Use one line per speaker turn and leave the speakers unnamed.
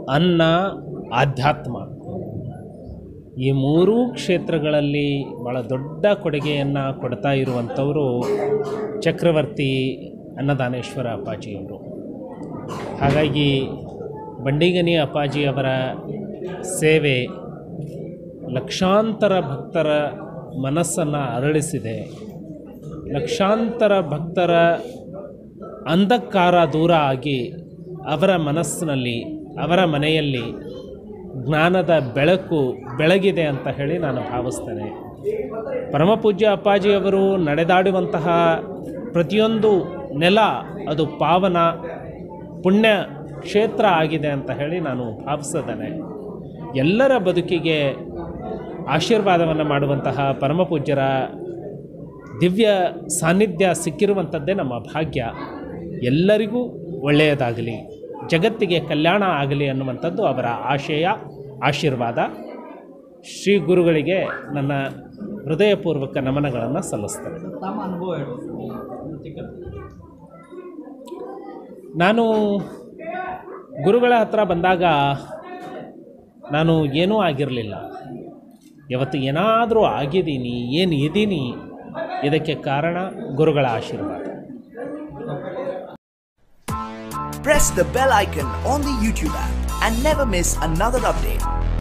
ಅನ್ನ ಆಧ್ಯಾತ್ಮ ಈ ಮೂರೂ ಕ್ಷೇತ್ರಗಳಲ್ಲಿ ಭಾಳ ದೊಡ್ಡ ಕೊಡುಗೆಯನ್ನು ಕೊಡ್ತಾ ಇರುವಂಥವರು ಚಕ್ರವರ್ತಿ ಅನ್ನದಾನೇಶ್ವರ ಅಪ್ಪಾಜಿಯವರು ಹಾಗಾಗಿ ಬಂಡಿಗನಿ ಅಪ್ಪಾಜಿಯವರ ಸೇವೆ ಲಕ್ಷಾಂತರ ಭಕ್ತರ ಮನಸ್ಸನ್ನು ಅರಳಿಸಿದೆ ಲಕ್ಷಾಂತರ ಭಕ್ತರ ಅಂಧಕಾರ ದೂರ ಆಗಿ ಅವರ ಮನಸ್ಸಿನಲ್ಲಿ ಅವರ ಮನೆಯಲ್ಲಿ ಜ್ಞಾನದ ಬೆಳಕು ಬೆಳಗಿದೆ ಅಂತ ಹೇಳಿ ನಾನು ಭಾವಿಸ್ತೇನೆ ಪರಮಪೂಜ್ಯ ಅಪ್ಪಾಜಿಯವರು ನಡೆದಾಡುವಂತಹ ಪ್ರತಿಯೊಂದು ನೆಲ ಅದು ಪಾವನ ಪುಣ್ಯ ಕ್ಷೇತ್ರ ಆಗಿದೆ ಅಂತ ಹೇಳಿ ನಾನು ಭಾವಿಸಿದ್ದೇನೆ ಎಲ್ಲರ ಬದುಕಿಗೆ ಆಶೀರ್ವಾದವನ್ನು ಮಾಡುವಂತಹ ಪರಮಪೂಜ್ಯರ ದಿವ್ಯ ಸಾನ್ನಿಧ್ಯ ಸಿಕ್ಕಿರುವಂಥದ್ದೇ ನಮ್ಮ ಭಾಗ್ಯ ಎಲ್ಲರಿಗೂ ಒಳ್ಳೆಯದಾಗಲಿ ಜಗತ್ತಿಗೆ ಕಲ್ಯಾಣ ಆಗಲಿ ಅನ್ನುವಂಥದ್ದು ಅವರ ಆಶಯ ಆಶೀರ್ವಾದ ಶ್ರೀ ಗುರುಗಳಿಗೆ ನನ್ನ ಹೃದಯಪೂರ್ವಕ ನಮನಗಳನ್ನು ಸಲ್ಲಿಸ್ತೇನೆ
ತಮ್ಮ ಅನುಭವ ಹೇಳಿ ಚಿಕ್ಕ
ನಾನು ಗುರುಗಳ ಹತ್ರ ಬಂದಾಗ ನಾನು ಏನೂ ಆಗಿರಲಿಲ್ಲ ಇವತ್ತು ಏನಾದರೂ ಆಗಿದ್ದೀನಿ ಏನು ಇದ್ದೀನಿ ಇದಕ್ಕೆ ಕಾರಣ ಗುರುಗಳ ಆಶೀರ್ವಾದ
Press the bell icon on the YouTube app and never miss another update.